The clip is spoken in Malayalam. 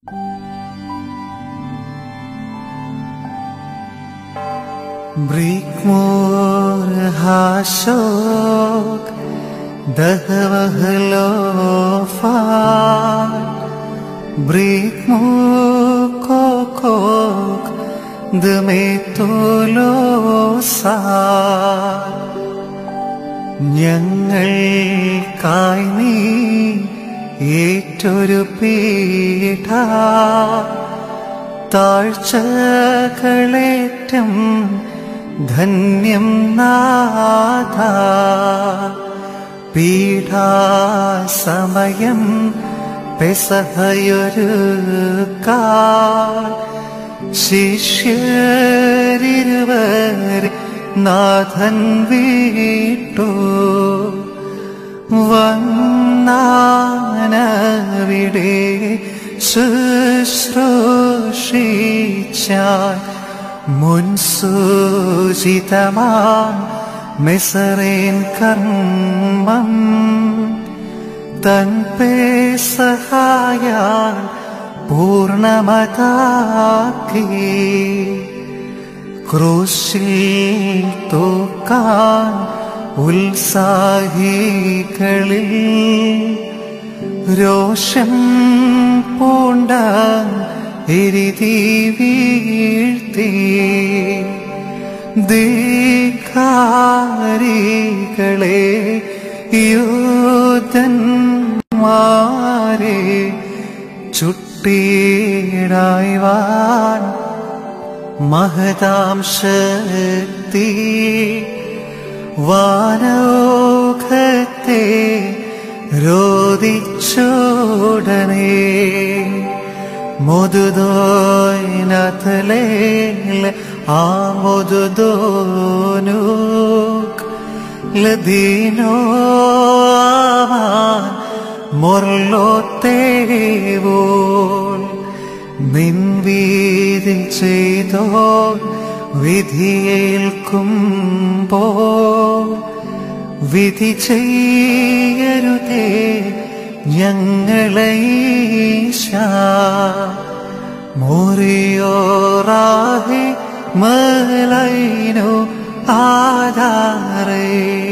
Brikmor hashok dahvahlo far Brikmor kokok dmetolo sar ഞങ്ങൾക്കായി നീ ഏറ്റൊരു പീഠ താഴ്ചകളേറ്റം ധന്യം നാഥ പീഠാസമയം പെസഹയൊരു കാൽ ശിഷ്യരിരുവർ നാഥൻ വീട്ടു വന്നാനവിടെ ശുശ്രൂഷിച്ചാൽ മുൻസൂചിതമാ മെസറേൻ കർമ്മം തൻ പേസഹായാൽ പൂർണ്ണമതാക്കി ക്രൂശിൽ തൂക്കാൻ ഉത്സാഹികളിൽ രോഷം പൂണ്ട എരിതി വീഴ്ത്തി ധിക്കാരികളെ യൂതന്മാരെ ചുട്ടിടായ്വാൻ മഹതാം ശക്തി വാനോഖത്തെ രോദിച്ചോടനെ മുതുദോയിനത്തലേ ആ മുതുദോനു ലദീനോ മുർലോത്തേവോൾ നിൻവീതി ചെയ്തോ വിധിയേൽക്കുമ്പോ വിധി ചെയ്യരുതേ ഞങ്ങളെ മോറിയോറാഹി മലൈനു ആധാരേ